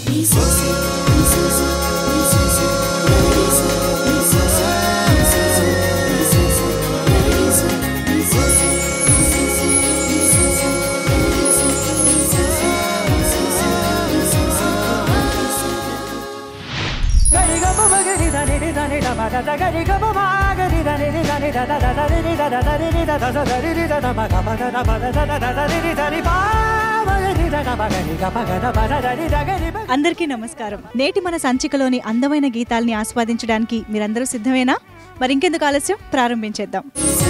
అందరికీ నమస్కారం నేటి మన సంచికలోని అందమైన గీతాల్ని ఆస్వాదించడానికి మీరందరూ సిద్ధమేనా మరి ఇంకెందుకు ఆలస్యం ప్రారంభించేద్దాం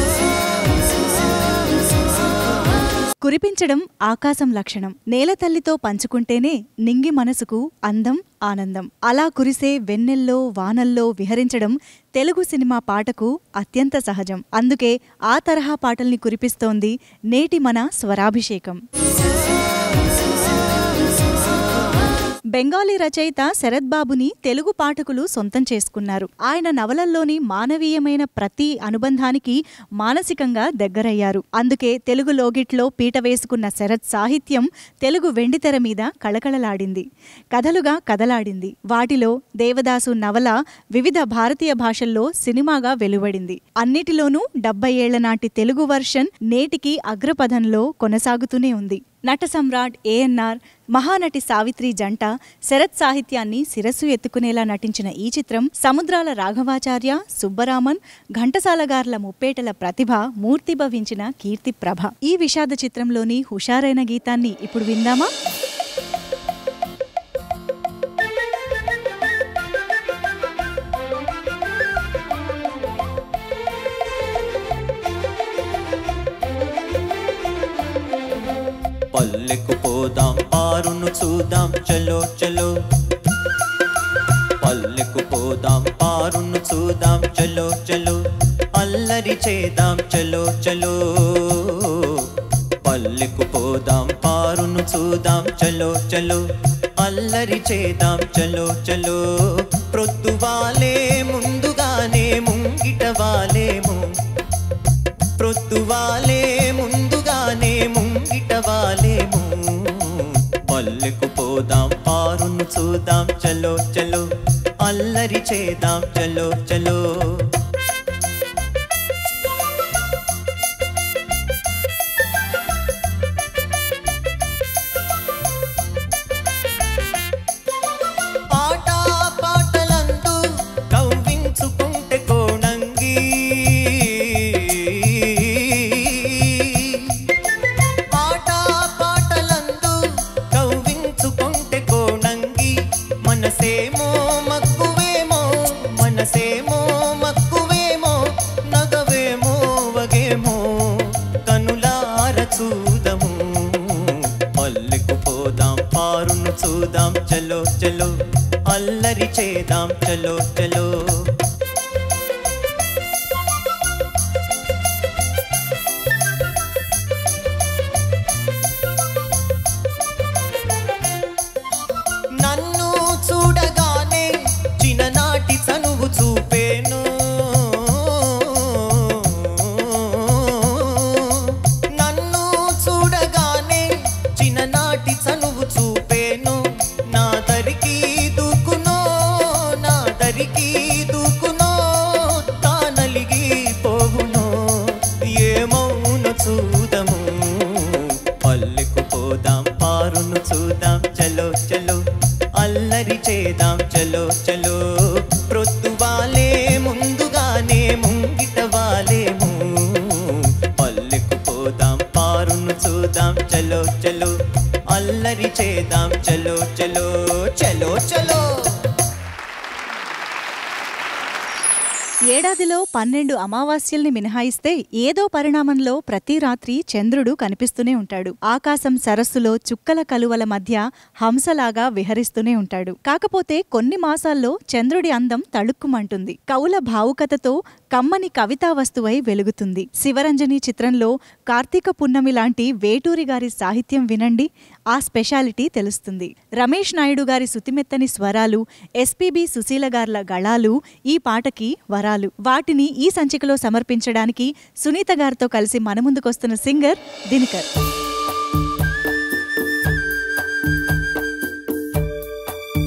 కురిపించడం ఆకాశం లక్షణం నేల తల్లితో పంచుకుంటేనే నింగి మనసుకు అందం ఆనందం అలా కురిసే వెన్నెల్లో వానల్లో విహరించడం తెలుగు సినిమా పాటకు అత్యంత సహజం అందుకే ఆ తరహా పాటల్ని కురిపిస్తోంది నేటి మన స్వరాభిషేకం బెంగాలీ రచయిత శరత్ బాబుని తెలుగు పాఠకులు సొంతం చేసుకున్నారు ఆయన నవలల్లోని మానవీయమైన ప్రతి అనుబంధానికి మానసికంగా దగ్గరయ్యారు అందుకే తెలుగు లోగిట్లో పీట వేసుకున్న శరత్ సాహిత్యం తెలుగు వెండితెర మీద కళకళలాడింది కథలుగా కదలాడింది వాటిలో దేవదాసు నవల వివిధ భారతీయ భాషల్లో సినిమాగా వెలువడింది అన్నిటిలోనూ డెబ్బై ఏళ్ల నాటి తెలుగు వర్షన్ నేటికి అగ్రపథంలో కొనసాగుతూనే ఉంది నట సమ్రాట్ ఏఎన్ఆర్ మహానటి సావిత్రి జంట శరత్ సాహిత్యాన్ని శిరస్సు ఎత్తుకునేలా నటించిన ఈ చిత్రం సముద్రాల రాఘవాచార్య సుబ్బరామన్ ఘంటసాలగార్ల ముప్పేటల ప్రతిభ మూర్తిభవించిన కీర్తి ప్రభ ఈ విషాద చిత్రంలోని హుషారైన గీతాన్ని ఇప్పుడు విందామా పల్లెకు పోదాం పారును చూద్దాం చలో చలో పల్లెకు పోదాం పారును చూద్దాం చలో చలో అల్లరి చేద్దాం చలో చలో పల్లెకు పోదాం పారును చూద్దాం చలో చలో అల్లరి చేద్దాం చలో చలో ప్రొద్దువాలే ముందుగానే ముంగిట వాలేము ప్రొద్దువాలే ముందుగానే ముంగిట వాలేము పల్లెకు పోదాం పారును చూద్దాం చలో చలో అల్లరి చేద్దాం చలో చలో ఆట పాటలందు కవ్వించుకుంటే కోణంగి ఆట పాటలందు కవ్వించుకుంటే కోణంగి మనసేమో మక్కువేమో మనసేమో మక్కువేమో నగవేమో వగేమో కనులార చూదము పల్లెకు పోదాం పారును చూదాం చలో చలో అల్లరి చేద్దాం చలో చలో నన్ను చూడగానే చిన్ననాటి చనువు చూపేను నన్ను చూడగానే చిన్ననాటి చనువు చూపేను నా దరికి దూకునో నా దరికి దూకునో తానలిగి పోవునో ఏమౌను చూదము పల్లెకు పోదాం పారును చూద్దాం చలో చలో అల్లరి చేద్దాం చలో చలో ప్రొద్దువాలే ముందుగానే ముంగిట వాలేము పల్లెకు పోదాం పారును చూద్దాం చలో చలో అల్లరి చేద్దాం చలో చలో చలో చలో ఏడాదిలో పన్నెండు అమావాస్యల్ని మినహాయిస్తే ఏదో పరిణామంలో ప్రతి రాత్రి చంద్రుడు కనిపిస్తూనే ఉంటాడు ఆకాశం సరస్సులో చుక్కల కలువల మధ్య హంసలాగా విహరిస్తూనే ఉంటాడు కాకపోతే కొన్ని మాసాల్లో చంద్రుడి అందం తళుక్కుమంటుంది కవుల భావుకతతో కమ్మని కవితా వస్తువై వెలుగుతుంది శివరంజని చిత్రంలో కార్తీక పున్నమి లాంటి వేటూరి గారి సాహిత్యం వినండి ఆ స్పెషాలిటీ తెలుస్తుంది రమేష్ నాయుడు గారి సుతిమెత్తని స్వరాలు ఎస్పీబి సుశీల గార్ల గళాలు ఈ పాటకి వరాలు వాటిని ఈ సంచికలో సమర్పించడానికి సునీత గారితో కలిసి మన ముందుకొస్తున్న సింగర్ దినకర్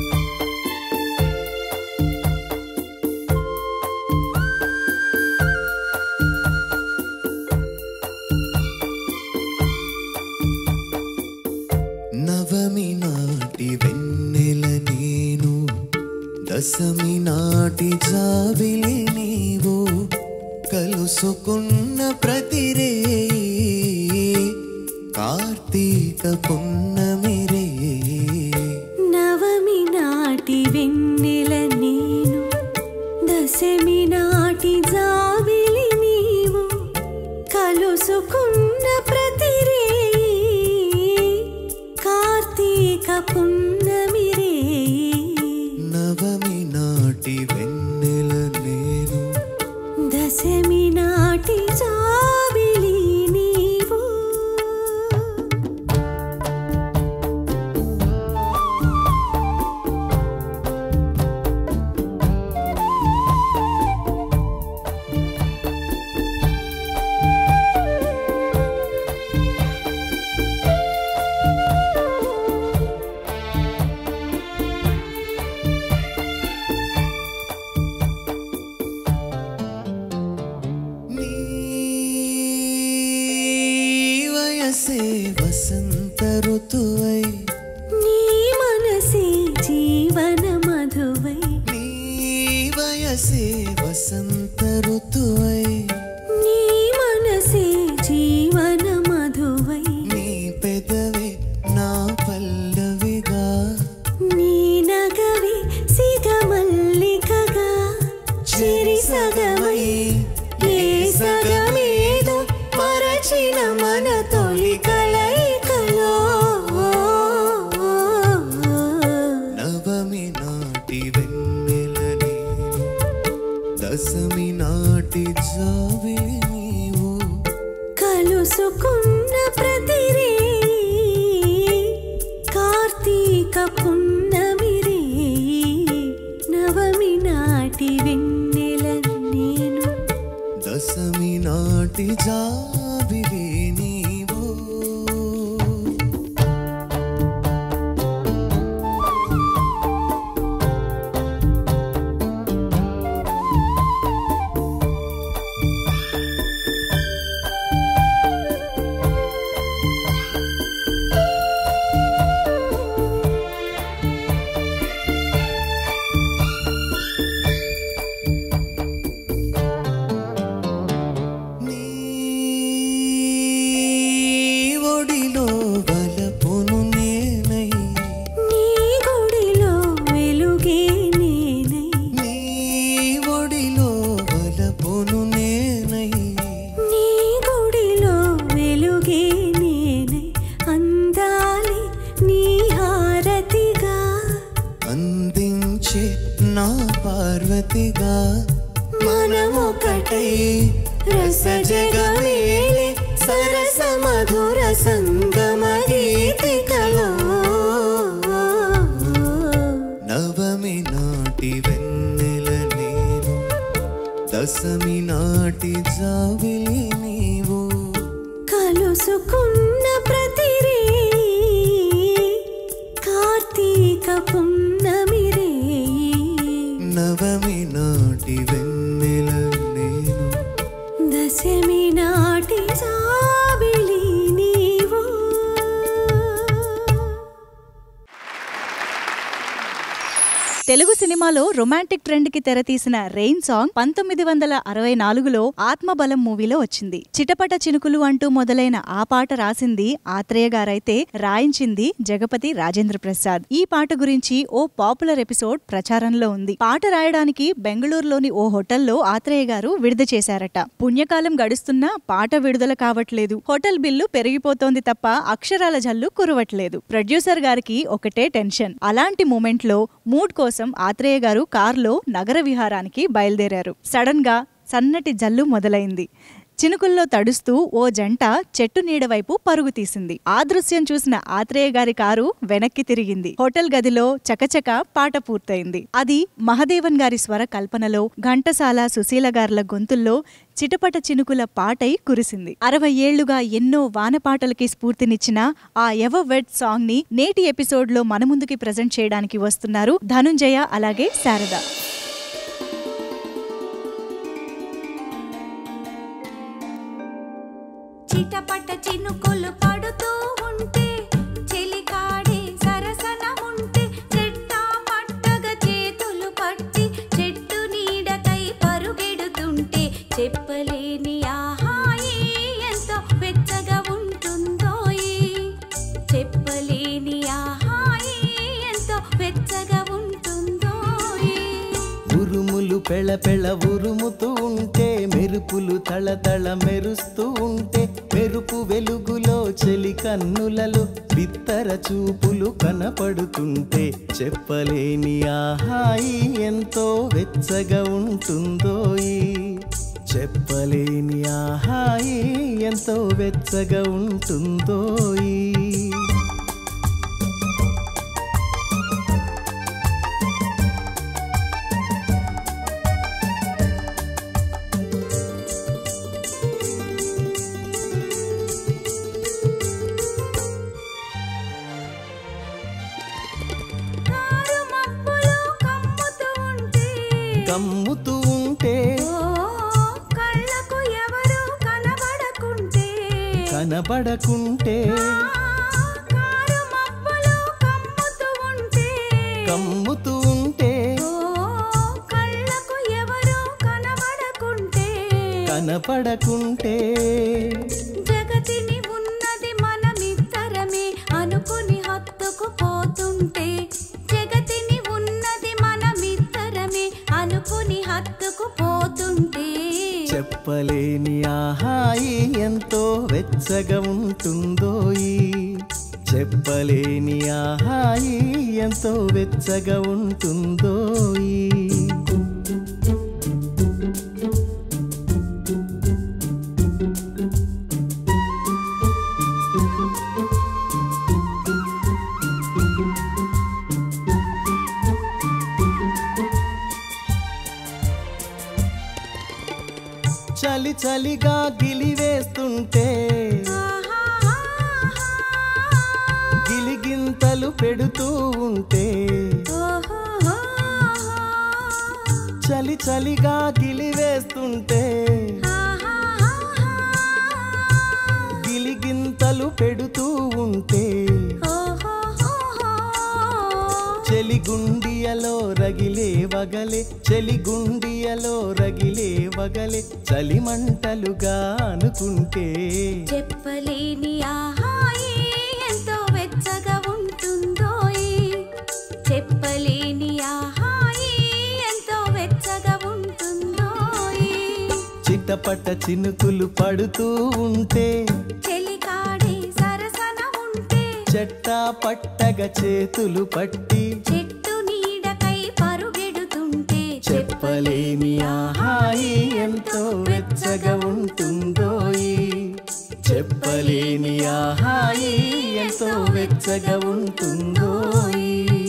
నాటి వెన్నెల నేను దశమి నాటి జాబిలి నీవు కలుసుకున్న ప్రతిరే కార్తీక పున్నమిరే నవమి నాటి వెన్నెల నేను దశమి నాటి జాబిలి నీవు కలుసుకున్న ప్రతిరే కార్తీక పున్నమిరే నవమి నాటి వెన్నెల నేను దశమి నాటి జాబిలి నీవు నీ వయసే వసంత ఋతువై నీ మనసే జీవన మధువై నీ వయసే వసంత ఋతువై నీ మనసే జీవన మధువై నీ పెదవే నా పల్లవిగా నీ నగవి సిగమల్లికగా చిరి సగమై ఏ సగమేదో మరచిన మన తొలి కలయికలో నవమి నాటి వెన్నెల నీవు దశమి నాటి జాబిలి నీవు కలుసుకున్న ప్రతిరే కార్తీక పున్నమిరే నవమి నాటి వెన్నెల నేను దశమి నాటి జాబిలి నీవు నీ ఒడిలో వలపును నేనై నీ గుడిలో వెలుగే నేనై నీ ఒడిలో వలపును నేనై నీ గుడిలో వెలుగే నేనై అందాలి నీ హారతిగా అందించే నా పార్వతిగా మనమొకటై రస జగమేలే సరస మధుర సంగమ గీతికలో నవమి నాటి వెన్నెల నేను దశమి నాటి జాబిలి నీవు కలుసుకున్న ప్రతిరే కార్తీక పున్నమిరే నవమి నాటి వెన్నెల నేను దశమి నాటి జాబిలి నీవు తెలుగు సినిమాలో రొమాంటిక్ ట్రెండ్ కి తెరతీసిన రెయిన్ సాంగ్ పంతొమ్మిది వందల అరవై నాలుగులో ఆత్మబలం మూవీలో వచ్చింది చిటపట చినుకులు అంటూ మొదలైన ఆ పాట రాసింది ఆత్రేయ గారైతే రాయించింది జగపతి రాజేంద్ర ప్రసాద్ ఈ పాట గురించి ఓ పాపులర్ ఎపిసోడ్ ప్రచారంలో ఉంది పాట రాయడానికి బెంగళూరులోని ఓ హోటల్లో ఆత్రేయ గారు విడుదల చేశారట పుణ్యకాలం గడుస్తున్నా పాట విడుదల కావట్లేదు హోటల్ బిల్లు పెరిగిపోతోంది తప్ప అక్షరాల జల్లు కురవట్లేదు ప్రొడ్యూసర్ గారికి ఒకటే టెన్షన్ అలాంటి మూమెంట్ లో మూడ్ కోసం ఆత్రేయ గారు కారులో నగర విహారానికి బయలుదేరారు సడన్ గా సన్నటి జల్లు మొదలైంది చినుకుల్లో తడుస్తూ ఓ జంట చెట్టు నీడ వైపు పరుగు తీసింది ఆ దృశ్యం చూసిన ఆత్రేయ గారి కారు వెనక్కి తిరిగింది హోటల్ గదిలో చకచక పాట పూర్తయింది అది మహదేవన్ గారి స్వర కల్పనలో ఘంటసాల సుశీల గారుల గొంతుల్లో చిటపట చినుకుల పాటై కురిసింది అరవై ఏళ్లుగా ఎన్నో వానపాటలకి స్ఫూర్తినిచ్చిన ఆ ఎవ వెడ్ సాంగ్ ని నేటి ఎపిసోడ్ లో మన ముందుకి ప్రజెంట్ చేయడానికి వస్తున్నారు ధనుంజయ అలాగే శారద చిటపట చినుకులు పడుతూ ఉంటే చెలికాడే సరసాలాడే పెళపెళ ఉరుముతూ ఉంటే మెరుపులు తళతళ మెరుస్తూ ఉంటే మెరుపు వెలుగులో చెలి కన్నులలో బిత్తర చూపులు కనపడుతుంటే చెప్పలేని ఆహాయి ఎంతో వెచ్చగా ఉంటుందో ఈ చెప్పలేని ఆహాయి ఎంతో వెచ్చగా ఉంటుందో ఈ కారు మబ్బులు కమ్ముతూ ఉంటే కమ్ముతూ ఉంటే ఓ కళ్ళకు ఎవరు కనబడకుంటే కనబడకుంటే కారు మబ్బులు కమ్ముతూ ఉంటే కమ్ముతూ ఉంటే ఓ కళ్ళకు ఎవరు కనబడకుంటే కనపడకుంటే జగతిని ఉన్నది మనమిద్దరమే అనుకుని హత్తుకు పోతుంటే జగతిని ఉన్నది మనమిద్దరమే అనుకుని హత్తుకు పోతుంటే చెప్పలేని ఆహాయి ఎంతో వెచ్చగా ఉంటుందో ఈ చెప్పలేని ఆహాయి ఎంతో వెచ్చగా ఉంటుందో ఈ చలి చలిగా గిలివేస్తుంటే గిలిగింతలు పెడుతూ ఉంటే చలి చలిగా గిలివేస్తుంటే గిలిగింతలు పెడుతూ ఉంటే చెలిగుండియలో రగిలే వగలే చెలిగుండియలో రగిలే వగలే చలిమంటలుగా అనుకుంటే చెప్పలేని ఆహాయి ఎంతో వెచ్చగా ఉంటుందో ఈ. చెప్పలేని ఆహాయి ఎంతో వెచ్చగా ఉంటుందో ఈ. చిట్టపట్ట చినుకులు పడుతూ ఉంటే చెలికాడే సరసన ఉంటే చెట్టా పట్టగా చేతులు పట్టి చెట్టు నీడకై పరుగెడుతుంటే చెప్పలేని ఆహాయి ఎంతో వెచ్చగా ఉంటుందో ఈ. చెప్పలేని ఆహాయి ఎంతో వెచ్చగా ఉంటుందో ఈ.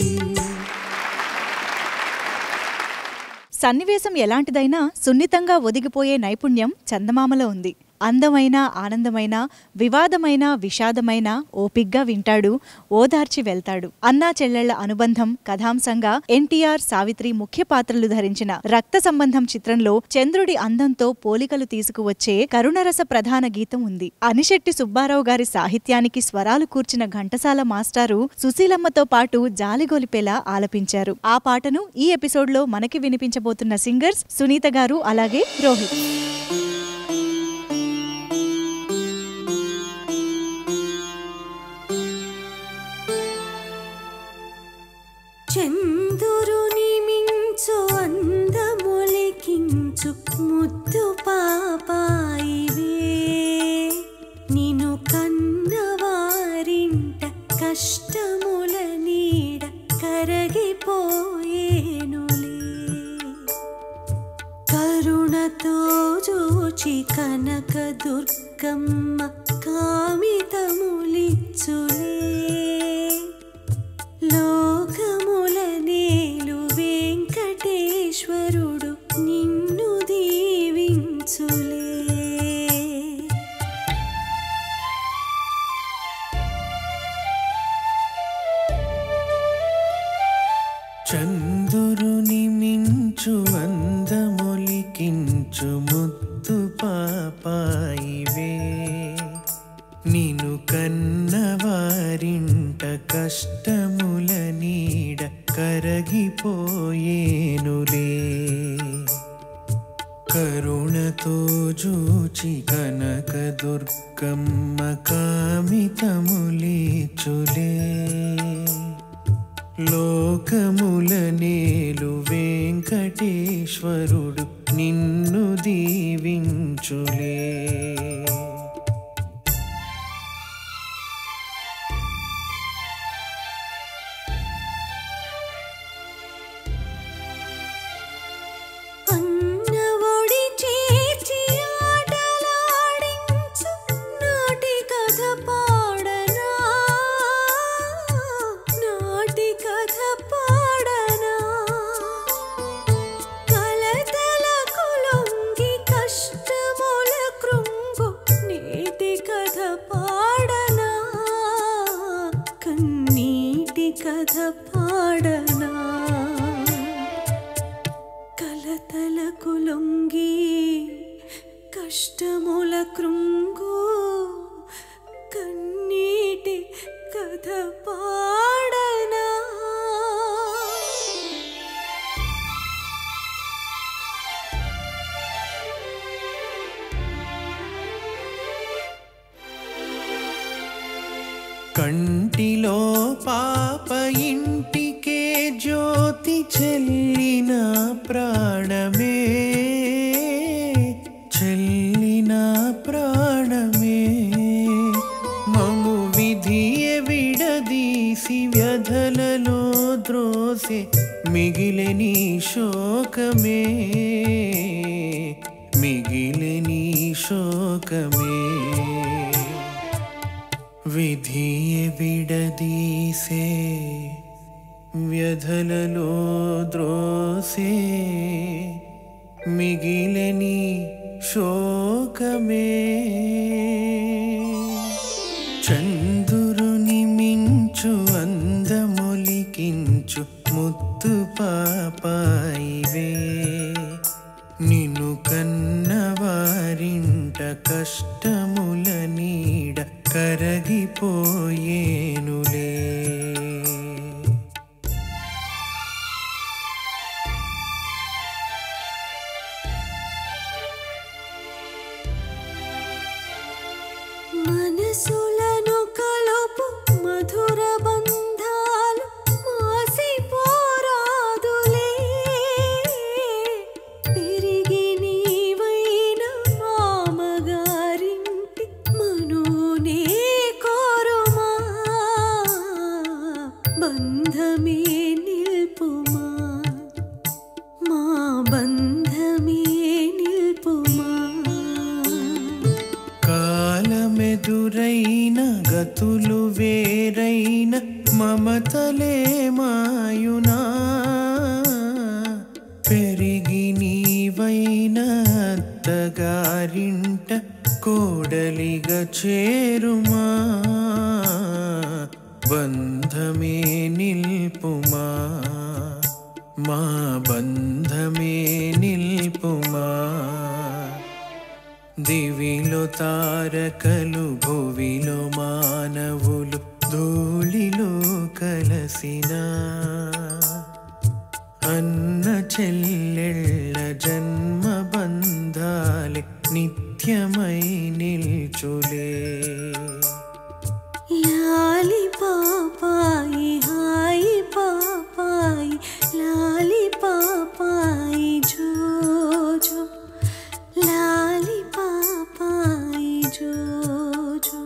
సన్నివేశం ఎలాంటిదైనా సున్నితంగా ఒదిగిపోయే నైపుణ్యం చందమామలో ఉంది అందమైన ఆనందమైన వివాదమైన విషాదమైన ఓపిగ్గా వింటాడు ఓదార్చి వెళ్తాడు అన్నా చెల్లెళ్ల అనుబంధం కథాంశంగా ఎన్టీఆర్ సావిత్రి ముఖ్య పాత్రలు ధరించిన రక్త సంబంధం చిత్రంలో చంద్రుడి అందంతో పోలికలు తీసుకువచ్చే కరుణరస ప్రధాన గీతం ఉంది అనిశెట్టి సుబ్బారావు గారి సాహిత్యానికి స్వరాలు కూర్చిన ఘంటసాల మాస్టారు సుశీలమ్మతో పాటు జాలిగొలిపేలా ఆలపించారు ఆ పాటను ఈ ఎపిసోడ్లో మనకి వినిపించబోతున్న సింగర్స్ సునీత గారు అలాగే రోహిత్ చందురుని మించు అందములికించు ముద్దు పాపాయివే నిను కన్నవారింట కష్టముల నీడ కరగిపోయేనులే కరుణతో జోచి కనక దుర్గమ్మ కామితములిచ్చులే లోకముల నేలు వెంకటేశ్వరుడు నిన్ను దీవించులే చందురుని మించు అందమొలికించు ముద్దు పాపాయివే నిను కన్నవారింట కష్టముల నీడ కరగిపోయేనులే కరుణతో జూచి కనక దుర్గమ్మ కామితములీచులే లోకముల నేలు వెంకటేశ్వరుడు వెంకటేశ్వరుడు నిన్ను దీవించులే అన్నఒడి చేర్చి ఆటలాడించు నాటి కథ పాడనా నాటి కథ పాడనా కలతలకు లొంగి కష్టముల కృంగు నేటి కథ పాడనా కన్నీటి కథ పాడనా కలతలకు లొంగి కష్టముల కృంగు కన్నీటి కథ పాడనా కంటిలో పాప ఇంటికే జ్యోతి చెల్లిన ప్రాణమే చెల్లిన ప్రాణమే మము విధియ విడదీసి వ్యధలలో ద్రోసె మిగిలిని శోకమే మిగిలిని శోకమే విధియ విడదీసే వ్యధలలో ద్రోసే మిగిలని శోకమే చందురుని మించు అందమొలికించు ముత్తు పాపాయివే నిన్ను కన్నవారింట కష్టముల నీడ కరగిపోయేనులే మనసులను కలుపు మధుర బంధాలు మాసిపోరాదులే పెరిగి నీవైన మామగారింటి మనోనే కోరుమా బంధమే నిల్పుమా మా బంధమే నిల్పుమా కాలమెదురైన గతులు వేరైన మమతలే మాయునా పెరిగి నీవైన అత్తగారింట కోడలిగా చేరుమా బంధమే నిల్పుమా మా బంధమే నిల్పుమా దివిలో తారకలు భువిలో మానవులు ధూళిలో కలసిన అన్న చెల్లెళ్ళ జన్మ బంధాలే నిత్యమై నిల్చులే లాలి పాపాయి హాయి పాపాయి లాలి పాపాయి జో జో లాలి పాపాయి జో జో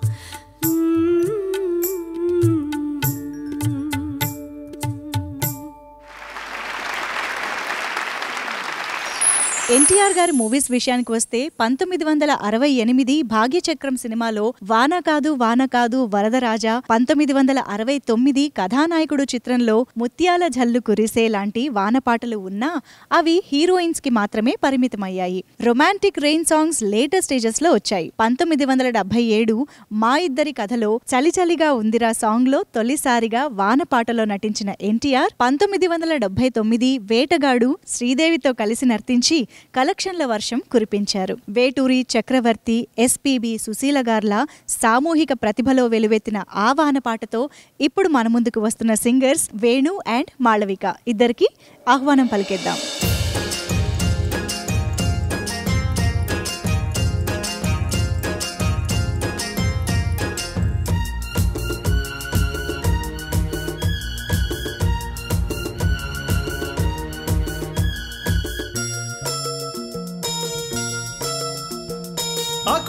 ఎన్టీఆర్ గారి మూవీస్ విషయానికి వస్తే పంతొమ్మిది వందల అరవై ఎనిమిది భాగ్యచక్రం సినిమాలో వాన కాదు వాన కాదు వరదరాజా పంతొమ్మిది వందల అరవై తొమ్మిది కథానాయకుడు చిత్రంలో ముత్యాల జల్లు కురిసే లాంటి వాన పాటలు ఉన్నా అవి హీరోయిన్స్ కి మాత్రమే పరిమితమయ్యాయి romantic rain songs latest stages లో వచ్చాయి పంతొమ్మిది వందల డెబ్బై ఏడు మా ఇద్దరి కథలో చలి చలిగా ఉందిరా సాంగ్ లో తొలిసారిగా వాన పాటలో నటించిన ఎన్టీఆర్ పంతొమ్మిది వందల డెబ్బై తొమ్మిది వేటగాడు శ్రీదేవితో కలిసి నర్తించి కలెక్షన్ల వర్షం కురిపించారు వేటూరి చక్రవర్తి ఎస్పీబి సుశీల గార్ల సామూహిక ప్రతిభలో వెలువెత్తిన ఆ వాన పాటతో ఇప్పుడు మన ముందుకు వస్తున్న సింగర్స్ వేణు అండ్ మాళవిక ఇద్దరికి ఆహ్వానం పలికేద్దాం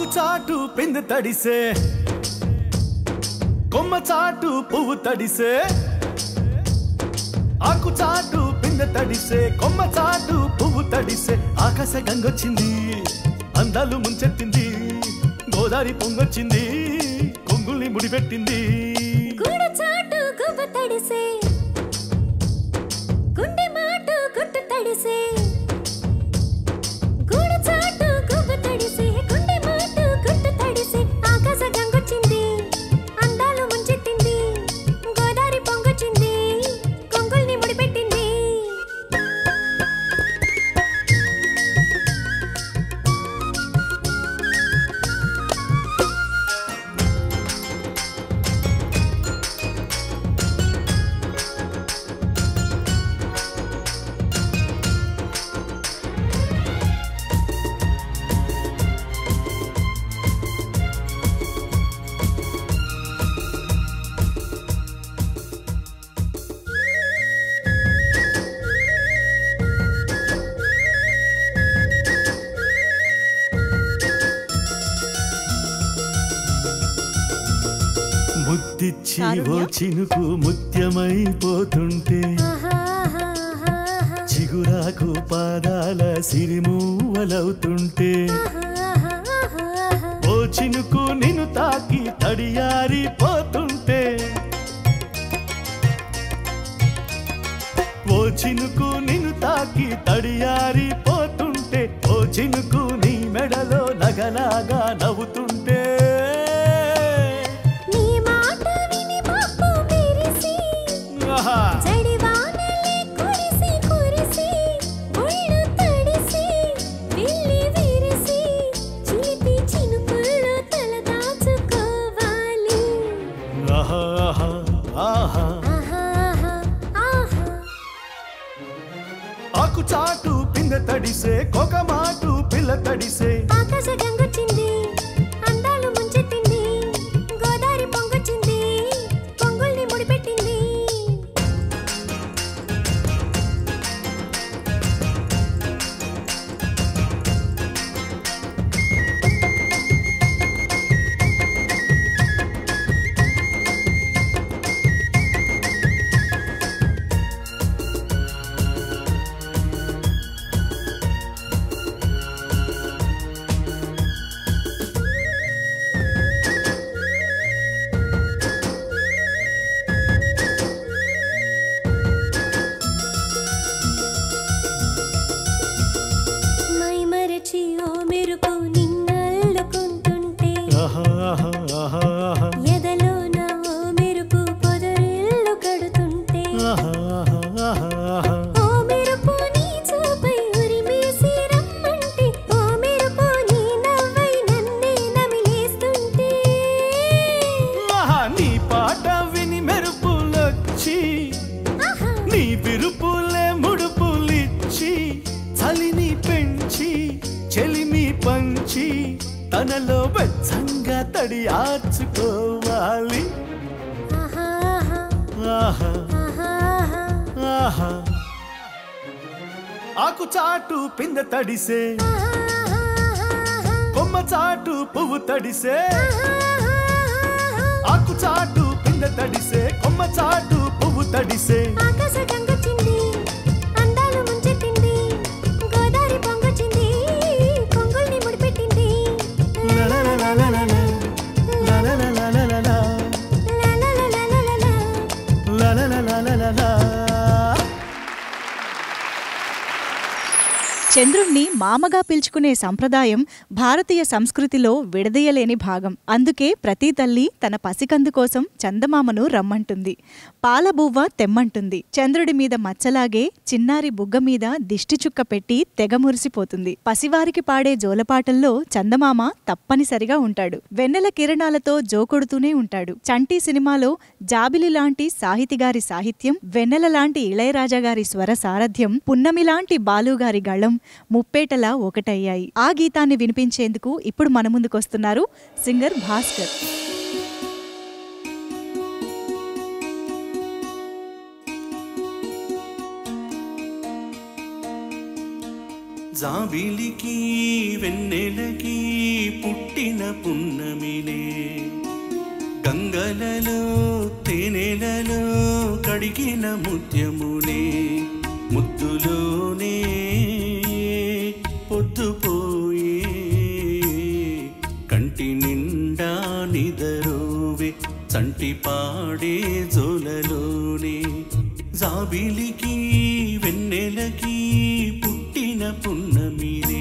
చాటు పిందె తడిసే కొమ్మ చాటు పువ్వు తడిసే ఆకు చాటు పిందె తడిసే కొమ్మ చాటు పువ్వు తడిసే ఆకాశ గంగొచ్చింది అందాలు ముంచెత్తింది గోదావరి పొంగొచ్చింది కొంగుల్ని ముడిపెట్టింది గూడు చాటు గువ్వ తడిసే గుండె మాటు గుట్టు తడిసే గూడు చాటు గువ్వ తడిసే గుండె మాటు గుట్టు తడిసే ఆకాశ గంగొచ్చింది అందాలు ముంచెత్తింది గోదావరి పొంగొచ్చింది కొంగుల్ని ముడిపెట్టింది ముద్దిచ్చి ఓ కారుణ్య? చినుకు ముత్యమైపోతుంటే చిగురాకు పాదాల సిరిమూవలవుతుంటే ఓ చినుకు నిన్ను తాకి తడియారిపోతుంటే ఓ చినుకు నిన్ను తాకి తడియారిపోతుంటే ఓ చినుకు నీ మెడలో నగలాగా నవ్వుతుంటే నీ మాట విని మబ్బు విరిసి ఆహా! జడివానలే కురిసి కురిసి ఒళ్ళు తడిసి వెళ్ళి విరిసి చిలిపి చినుకుల్లో తల దాచుకోవాలి ఆహా, ఆహా, ఆహా. ఆహాహా, ఆహా ఆకు చాటు పిందె తడిసే కొక మాటు పిల్ల తడిసే ఆకాశ గంగొచ్చింది అందాలు ముంచెత్తింది గోదావరి పొంగొచ్చింది పొంగుల్ని ముడిపెట్టింది మై మరచి ఓ మెరుపు నిన్నల్లుకుంటుంటే ఆహా, ఆహా, ఆహా, ఆహా. ఎదలో నా ఓ మెరుపు పొదరిల్లు కడుతుంటే ఆహా, ఆహా, ఆహా, ఆహా. ఓ మెరుపు నీ చూపై ఉరిమేసి రమ్మంటే ఓ మెరుపు నీ నవ్వై నన్నే నమిలేస్తుంటే ఆహా, నీ పాట విని మెరుపులొచ్చి ఆహా నీ విరుపులే ముడుపులిచ్చి చలిని పెంచి చెలిమి పంచి తనలో వెచ్చంగా తడి ఆర్చుకోవాలి ఆహా ఆహా ఆహా ఆహా ఆకు చాటు పిందె తడిసే కొమ్మ చాటు పువ్వు తడిసే ఆకు చాటు పిందె తడిసే కొమ్మ చాటు పువ్వు తడిసే ఆకాశ గంగొచ్చింది అందాలు ముంచెత్తింది గోదావరి పొంగొచ్చింది కొంగుల్ని ముడిపెట్టింది లలలలలలల, లలలలలలల, లాలాలాలాలాలా. లలలలలలల. చంద్రుణ్ణి మామగా పిలుచుకునే సంప్రదాయం భారతీయ సంస్కృతిలో విడదీయలేని భాగం అందుకే ప్రతి తల్లి తన పసికందు కోసం చందమామను రమ్మంటుంది పాలబువ్వ తెమ్మంటుంది చంద్రుడి మీద మచ్చలాగే చిన్నారి బుగ్గ మీద దిష్టి చుక్క పెట్టి తెగ మురిసిపోతుంది పసివారికి పాడే జోలపాటల్లో చందమామ తప్పనిసరిగా ఉంటాడు వెన్నెల కిరణాలతో జోకొడుతూనే ఉంటాడు చంటి సినిమాలో జాబిలి లాంటి సాహితిగారి సాహిత్యం వెన్నెల లాంటి ఇళయరాజా గారి స్వర సారథ్యం పున్నమి లాంటి బాలుగారి గళం ముప్పేటలా ఒకటయ్యాయి ఆ గీతాన్ని వినిపించేందుకు ఇప్పుడు మన ముందుకొస్తున్నారు సింగర్ భాస్కర్ జాబిలికి వెన్నెలకి పుట్టిన పున్నమినే గంగలలో తేనెలలో కడిగిన ముత్యమునే ముద్దులోనే పొద్దుపోయే కంటి నిండా నిదరోవే చంటి పాడే జోలలోనే జాబిలికి వెన్నెలకి పుట్టిన పున్నమినే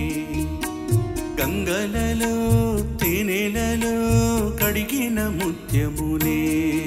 గంగలలో తేనెలలో కడిగిన ముత్యమునే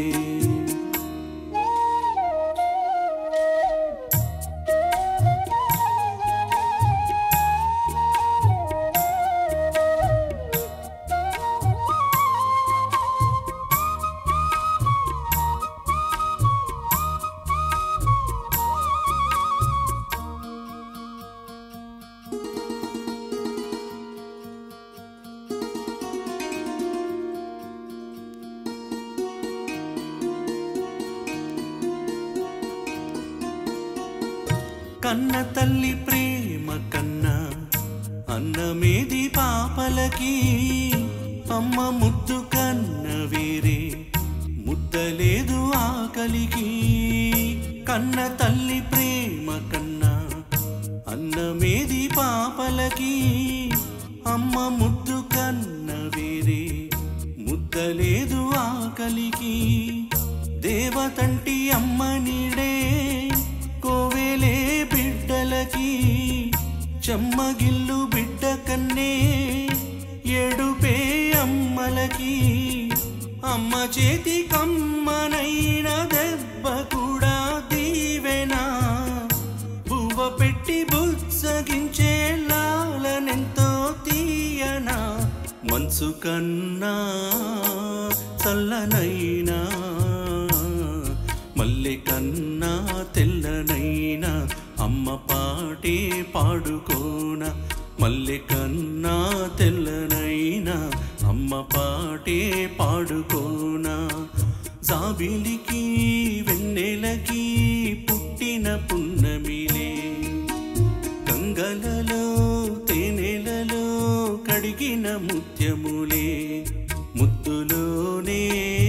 కన్న తల్లి ప్రేమ కన్నా అన్నమేది పాపలకి అమ్మ ముద్దు కన్న వేరే ముద్దలేదు ఆకలికి కన్న తల్లి ప్రేమ కన్నా అన్నమేది పాపలకి అమ్మ ముద్దు కన్న వేరే ముద్దలేదు ఆకలికి దేవతంటి అమ్మ నీడే కోవెలే బిడ్డలకి చెమ్మగిల్లు బిడ్డ కన్నే ఏడుపే అమ్మలకి అమ్మ చేతి కమ్మనైన దెబ్బ కూడా దీవెనా పువ్వ పెట్టి బుజ్జగించే లాలనెంతో తీయనా మనసు కన్నా చల్లనైనా మల్లె కన్నా తెల్లనైనా అమ్మ పాటే పాడుకోన మల్లె కన్నా తెల్లనైనా అమ్మ పాటే పాడుకోనా జాబిలికి వెన్నెలకి పుట్టిన పున్నమిలే గంగలలో తేనెలలో కడిగిన ముత్యములే ముద్దులోనే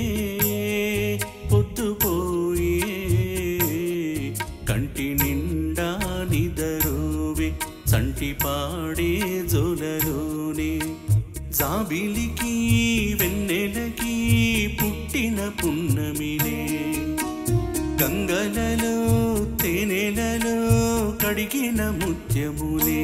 పొద్దుపోయే కంటి నిండా నిదరోవే చంటి పాడే జోలలోనే జాబిలికి వెన్నెలకి పుట్టిన పున్నమిలే గంగలలో తేనెలలో కడిగిన ముత్యములే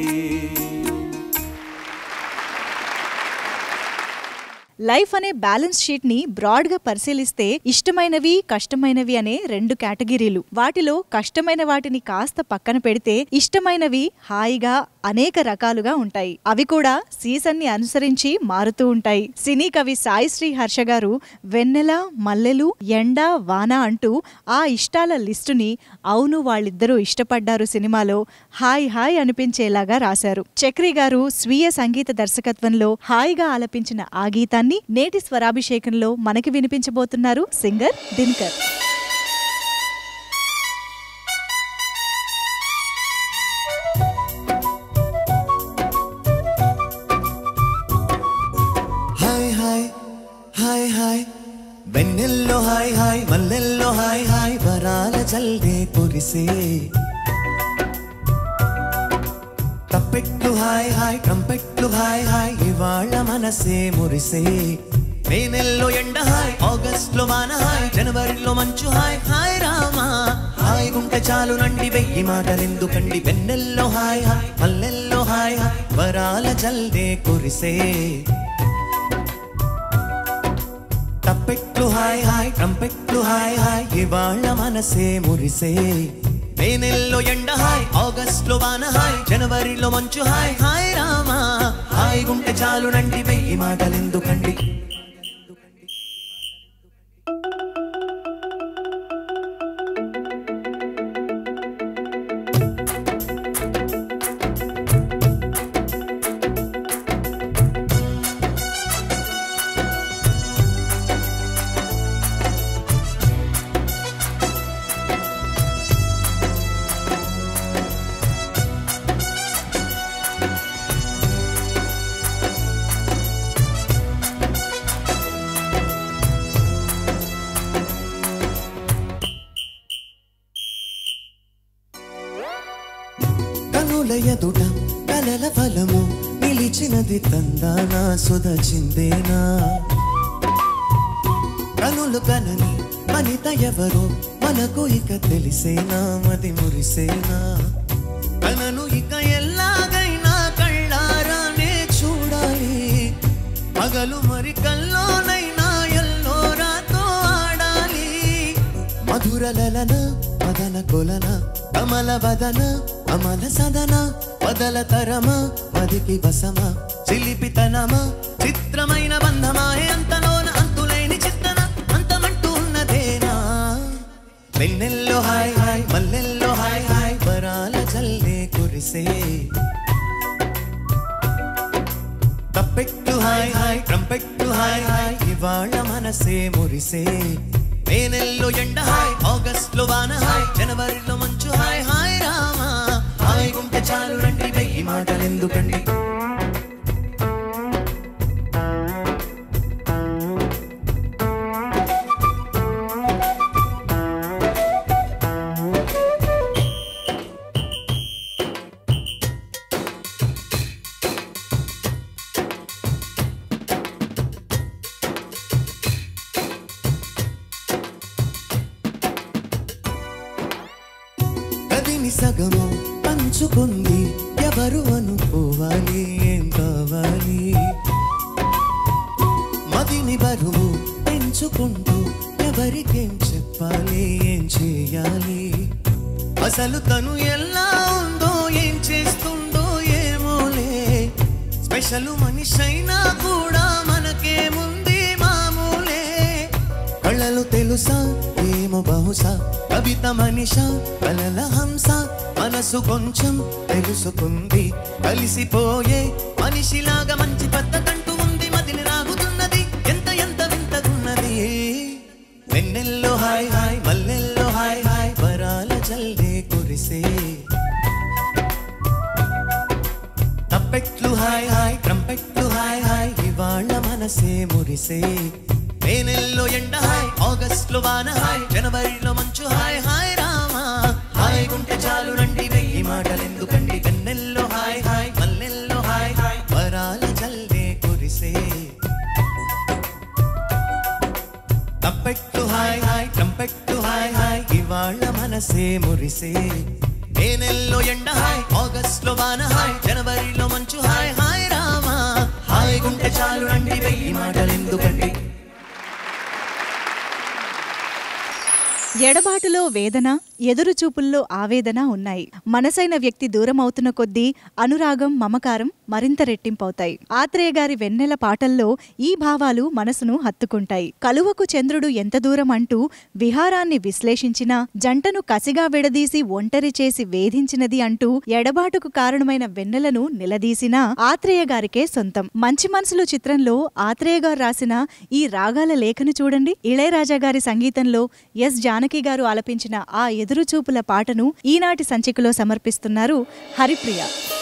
లైఫ్ అనే బ్యాలెన్స్ షీట్ ని బ్రాడ్ గా పరిశీలిస్తే ఇష్టమైనవి కష్టమైనవి అనే రెండు కేటగిరీలు వాటిలో కష్టమైన వాటిని కాస్త పక్కన పెడితే ఇష్టమైనవి హాయిగా అనేక రకాలుగా ఉంటాయి అవి కూడా సీజన్ ని అనుసరించి మారుతూ ఉంటాయి సినీ కవి సాయి శ్రీ హర్ష గారు వెన్నెల మల్లెలు ఎండ వాన అంటూ ఆ ఇష్టాల లిస్టుని అవును వాళ్ళిద్దరూ ఇష్టపడ్డారు సినిమాలో హాయ్ హాయ్ అనిపించేలాగా రాశారు చక్రి గారు స్వీయ సంగీత దర్శకత్వంలో హాయిగా ఆలపించిన ఆ గీతాన్ని నేటి స్వరాభిషేకంలో మనకి వినిపించబోతున్నారు సింగర్ దినకర్ హాయ్ హాయ్ హాయ్ హాయ్ వెన్నెల్లో హాయ్ హాయ్ మల్లెల్లో హాయ్ హాయ్ వరాల జల్దే కురిసే తప్పెట్లు హాయ్ హాయ్ ట్రంపెట్లు హాయ్ హాయ్ ఇవాళ మనసే మురిసే మే నెలలో ఎండ హాయ్ ఆగస్ట్ లో వాన హాయ్ జనవరిలో మంచు హాయ్ హాయ్ రామా హాయ్ గుంటె చాలు నండి వెయ్యి మాటలెందుకండి వెన్నెల్లో హాయ్ హాయ్ మల్లెల్లో హాయ్ హాయ్ వరాల జల్దే కురిసే తప్పెట్లు హాయ్ హాయ్ ట్రంపెట్లు హాయ్ హాయ్ ఇవాళ మనసే మురిసే మే నెలలో ఎండ హాయ్ ఆగస్ట్ లో వాన హాయ్ జనవరిలో మంచు హాయ్ హాయ్ రామా హాయ్ గుంటె చాలు నండి వెయ్యి మాటలెందుకండి కనుల ఎదుట కలల ఫలము నిలిచినది తందానా సుధ చిందేనా కనులు కనని వనిత ఎవరో మనకు ఇక తెలిసేనా మది మురిసేనా కనను ఇక ఎల్లాగైనా కళ్ళారానే చూడాలి పగలు మరి కల్లోనైనా ఎల్లోరాతో ఆడాలి మధురలలన మదన కొలన కమల వదన అమల సదన వదల తరమా మదికి వసమ చిలిపితనమా చిత్రమైన బంధమాయే అంతలోన అంతులేని చిత్తన అంతమంటూ ఉన్నదేనా వెన్నెల్లో హాయ్ హాయ్ మల్లెల్లో హాయ్ హాయ్ వరాల జల్లే కురిసే తప్పెట్టు హాయ్ హాయ్ ట్రంపెట్టు హాయ్ హాయ్ ఇవాళ మనసే మురిసే మేనెల్లో ఎండ హాయ్ ఆగస్ట్ లో వాన హాయ్ జనవరిలో మంచు హాయ్ హాయ్ రామా హాయ్ గుంటే చాలు రండి వెయ్యి మాటలు ఎందుకండి గదిని సగము పంచుకుంది ఎవరు అనుకోవాలి ఏం కావాలి మదిని బరువు పెంచుకుంటూ ఎవరికేం చెప్పాలి ఏం చేయాలి అసలు తను ఎలా ఉందో ఏం చేస్తుందో ఏమోలే స్పెషల్ మనిషైనా కూడా మనకేముంది మామూలే కళ్ళలు తెలుసా ఏమో బహుశా కవిత మనిష కలల హంస మనసు కొంచెం తెలుసుకుంది కలిసిపోయే మనిషిలాగా మంచి పద్ధతంటూ ఉంది మదిని రాగుతున్నది ఎంత ఎంత వింతగున్నది వెన్నెల్లో హాయ్ హాయ్ మల్లెల్లో హాయ్ హాయ్ వరాల జల్లే కురిసే తప్పెట్లు హాయ్ హాయ్ ట్రంపెట్లు హాయ్ హాయ్ ఇవాళ మనసే మురిసే మే నెలలో ఎండ హాయ్ ఆగస్ట్ లో వాన హాయ్ జనవరిలో మంచు హాయ్ హాయ్ రామా హాయ్ గుంటే చాలు రండి వెయ్యి మాటలు ఎందుకండి వెన్నెల్లో హాయ్ హాయ్ మల్లెల్లో హాయ్ హాయ్ వరాల జల్లే కురిసే తప్పెట్టు హాయ్ హాయ్ ట్రంపెట్టు హాయ్ హాయ్ ఇవాళ మనసే మురిసే మే నెలలో ఎండ హాయ్ ఆగస్ట్ లో వాన హాయ్ జనవరిలో మంచు హాయ్ హాయ్ రామా హాయ్ గుంటే చాలు రండి వెయ్యి మాటలు ఎందుకండి ఎడబాటులో వేదన ఎదురుచూపుల్లో ఆవేదన ఉన్నాయి మనసైన వ్యక్తి దూరం అవుతున్న కొద్దీ అనురాగం మమకారం మరింత రెట్టింపవుతాయి ఆత్రేయ గారి వెన్నెల పాటల్లో ఈ భావాలు మనసును హత్తుకుంటాయి కలువకు చంద్రుడు ఎంత దూరం అంటూ విహారాన్ని విశ్లేషించినా జంటను కసిగా విడదీసి ఒంటరి చేసి వేధించినది అంటూ ఎడబాటుకు కారణమైన వెన్నెలను నిలదీసినా ఆత్రేయ గారికే సొంతం మంచి మనసులు చిత్రంలో ఆత్రేయ గారు రాసిన ఈ రాగాల లేఖను చూడండి ఇళయరాజా గారి సంగీతంలో ఎస్ జానకి గారు ఆలపించిన ఆ ఎదురుచూపుల పాటను ఈనాటి సంచికలో సమర్పిస్తున్నారు హరిప్రియ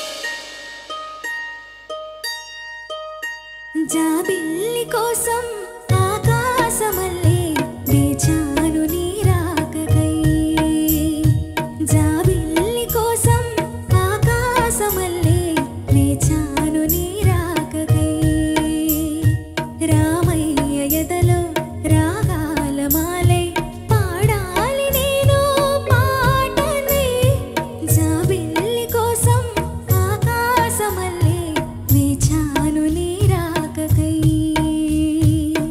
జాబిల్లి కోసం ఆకాశమల్లే వేచాను నీ రాకకై జాబిల్లి కోసం ఆకాశమల్లే వేచాను నీ రాకకై రామయ్య ఎదలో రాగాల మాలే పాడాలి నేను పాటనే జాబిల్లి కోసం ఆకాశమల్లే వేచాను నీ రాకకై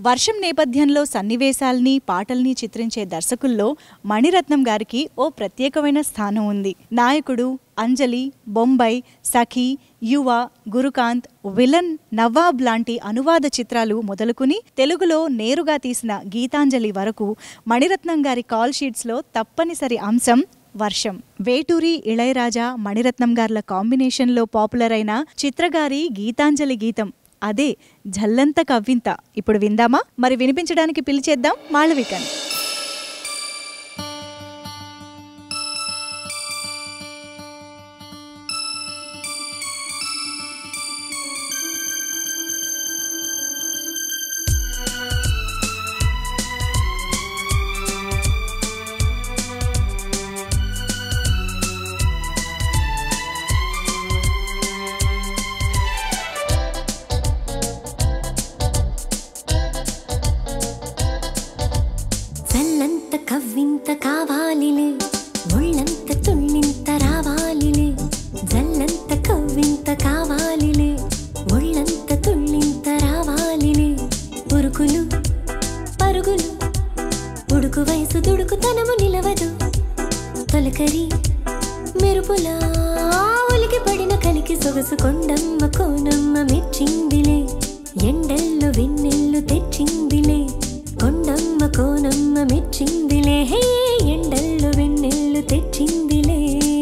వర్షం నేపథ్యంలో సన్నివేశాల్ని పాటల్ని చిత్రించే దర్శకుల్లో మణిరత్నం గారికి ఓ ప్రత్యేకమైన స్థానం ఉంది నాయకుడు అంజలి బొంబై సఖి యువ గురుకాంత్ విలన్ నవాబ్ లాంటి అనువాద చిత్రాలు మొదలుకుని తెలుగులో నేరుగా తీసిన గీతాంజలి వరకు మణిరత్నం గారి కాల్ షీట్స్లో తప్పనిసరి అంశం వర్షం వేటూరి ఇళయరాజా మణిరత్నం గార్ల కాంబినేషన్లో పాపులర్ అయిన చిత్రగారి గీతాంజలి గీతం అదే జల్లంత కవ్వింత ఇప్పుడు విందామా మరి వినిపించడానికి పిలిచేద్దాం మాళవికన్ చల్లంత కవ్వింత కావాలిలే ఒళ్ళంత తుళ్ళింత రావాలిలే జల్లంత కవ్వింత కావాలిలే ఒళ్ళంత తుళ్ళింత రావాలిలే ఉరుకులు పరుగులు ఉడుకు వయసు దుడుకుతనము నిలవదు తొలకరి మెరుపులా ఉలికి పడిన కలికి సొగసు కొండమ్మ కోనమ్మ మెచ్చిందిలే ఎండల్లో వెన్నెల్లు తెచ్చిందిలే కొండమ్మ కోనమ్మ మెచ్చిందిలే హే ఎండల్లో వెన్నెల్లు తెచ్చిందిలే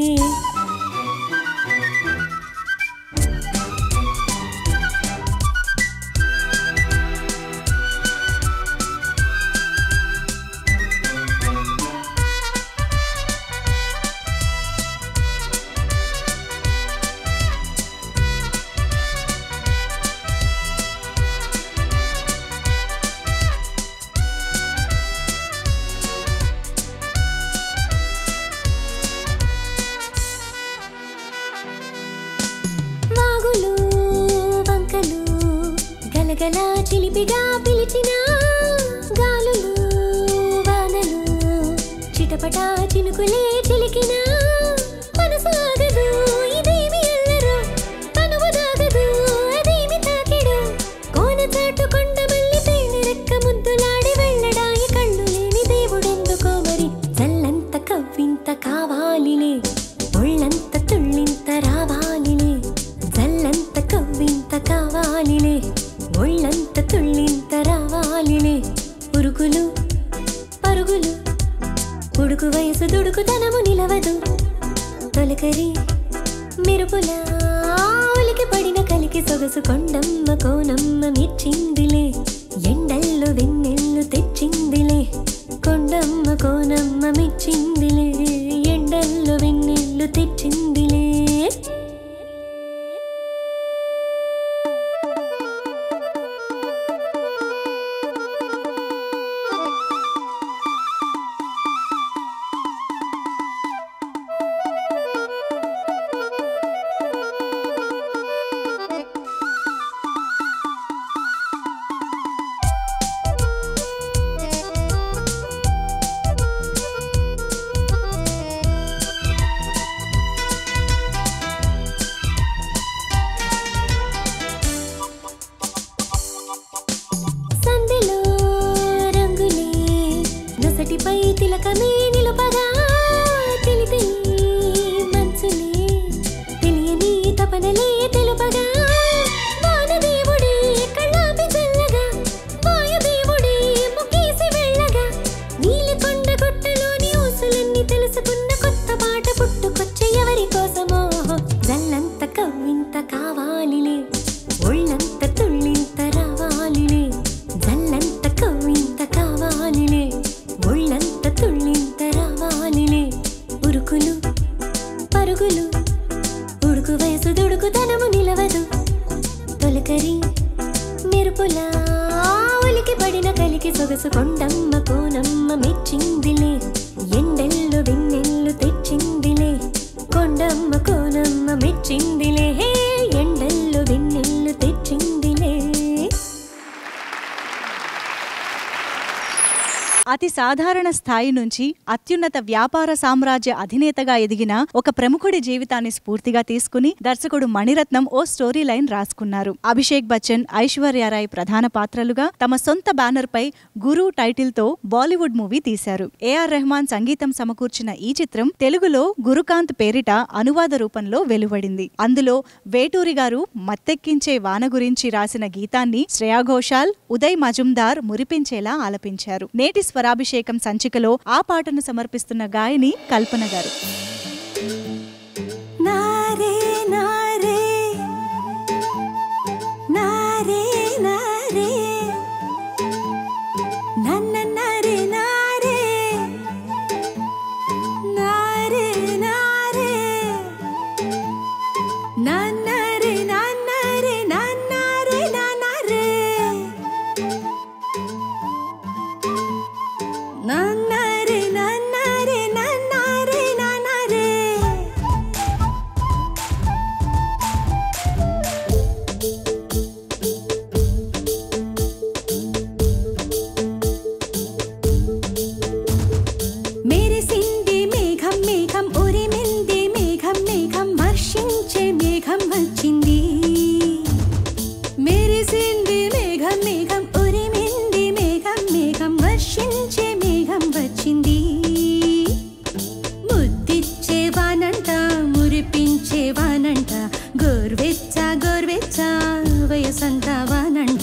వాగులు వంకలు గలగల చిలిపిగా పిలిచిన గాలులు వానలు చిటపట చినుకులే చిలికిన మనసు ఆగదు ఇదేమి అల్లరు తనువు దాగదు అదేమి తాకిడు కోన చాటు కొండ మల్లి తేనె రెక్క ముద్దులాడి వెళ్ళడాయి కళ్ళు లేని దేవుడెందుకో మరి చల్లంత కవ్వింత కావాలిలే ఒళ్ళంత తుళ్ళింత రావాలిలే జల్లంత కవ్వింత కావాలిలే ఒళ్ళంత తుళ్ళింత రావాలిలే ఉరుకులు పరుగులు ఉడుకు వయసు దుడుకుతనము నిలవదు తొలకరి మెరుపులా ఉలికి పడిన కలికి సొగసు కొండమ్మ కోనమ్మ మెచ్చిందిలే ఎండల్లో వెన్నెల్లు తెచ్చిందిలే కొండమ్మ కోనమ్మ మెచ్చిందిలే ఎండల్లో వెన్నెల్లు తెచ్చిందిలే సందెలో రంగులే నొసటిపై తిలకమే నిలుపగా తెలి తెలి మనసులే తెలియని తపనలే తెలుపగా వానదేవుడే కళ్ళాపి చల్లగా వాయుదేవుడే ముఖేసి వెళ్ళగా నీలకొండ గుట్టలోని ఊసులన్నీ తెలుసుకున్న కొత్త పాట పుట్టుకొచ్చే ఎవరి కోసమో జల్లంత కవ్వింత కావాలిలే ఒళ్ళంత తుళ్ళింత రావాలిలే జల్లంత కవ్వింత కావాలిలే ఒళ్ళంత తుళ్ళింత రావాలిలే ఉరుకులు పరుగులు ఉడుకు వయసు దుడుకుతనము నిలవదు తొలకరి మెరుపులా ఉలికి పడిన కలికి సొగసు కొండమ్మ కోనమ్మ మెచ్చిందిలే ఎండెల్లు వెన్నెల్లు తెచ్చిందిలే కొండమ్మ కోనమ్మ మెచ్చిందిలే హే ఎండెల్లు వెన్నెల్లు తెచ్చిందిలే అతి సాధారణ స్థాయి నుంచి అత్యున్నత వ్యాపార సామ్రాజ్య అధినేతగా ఎదిగిన ఒక ప్రముఖుడి జీవితాన్ని స్ఫూర్తిగా తీసుకుని దర్శకుడు మణిరత్నం ఓ స్టోరీ లైన్ రాసుకున్నారు అభిషేక్ బచ్చన్ ఐశ్వర్యారాయ్ ప్రధాన పాత్రలుగా తమ సొంత బ్యానర్ పై గురు టైటిల్ తో బాలీవుడ్ మూవీ తీశారు ఏఆర్ రెహమాన్ సంగీతం సమకూర్చిన ఈ చిత్రం తెలుగులో గురుకాంత్ పేరిట అనువాద రూపంలో వెలువడింది అందులో వేటూరి గారు మత్తెక్కించే వాన గురించి రాసిన గీతాన్ని శ్రేయా ఘోషాల్ ఉదయ్ మజుందార్ మురిపించేలా ఆలపించారు నేటి స్వరాభిషేకం సంచికలో ఆ పాటను సమర్పిస్తున్న గాయని కల్పన గారు నారే నారే నారే నారే నన్న నారే నారే నారే నారే నన్నరే నన్నరే నన్నరే నన్నరే నన్నరే నన్నరే నన్నరే నన్నరే మెరిసింది మేఘం మేఘం ఉరిమింది మేఘం మేఘం వర్షించే మేఘం వచ్చింది మెరిసింది మేఘం మేఘం ఉరిమింది మేఘం మేఘం వర్షించే మేఘం వచ్చింది ముద్దిచ్చేవానంట మురిపించేవానంట గోర్వెచ్చ గోర్వెచ్చ వయసంతా వానంట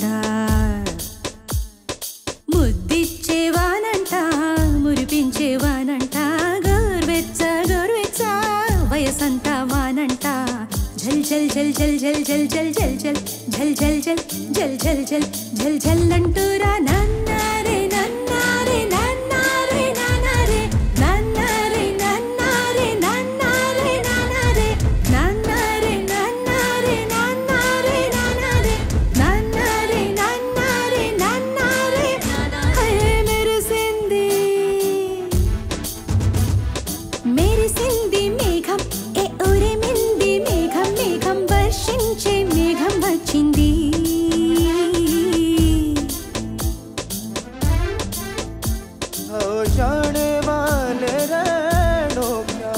ముద్దిచ్చేవానంట మురిపించేవానంట గోర్వెచ్చ గోర్వెచ్చ వయసంతా వానంట జల్ జల్ జల్ జల్ జల్ జల్ జల్ జల్ జల్ జల్ జల్ జల్ జల్ జల్ జల్ జల్ జల్ అంటూరా నన్నారే నన్నారే నన్నారే నన్నారే నన్నారే నన్నారే నన్నారే నన్నారే నన్నారే నన్నారే నన్నారే నన్నారే నన్నారే నన్నారే నన్నారే హే మెరిసింది మెరిసింది మేఘం ఏ ఉరిమింది మేఘం మేఘం వర్షించే మేఘం వచ్చింది ओ जाने वाले रैनो क्या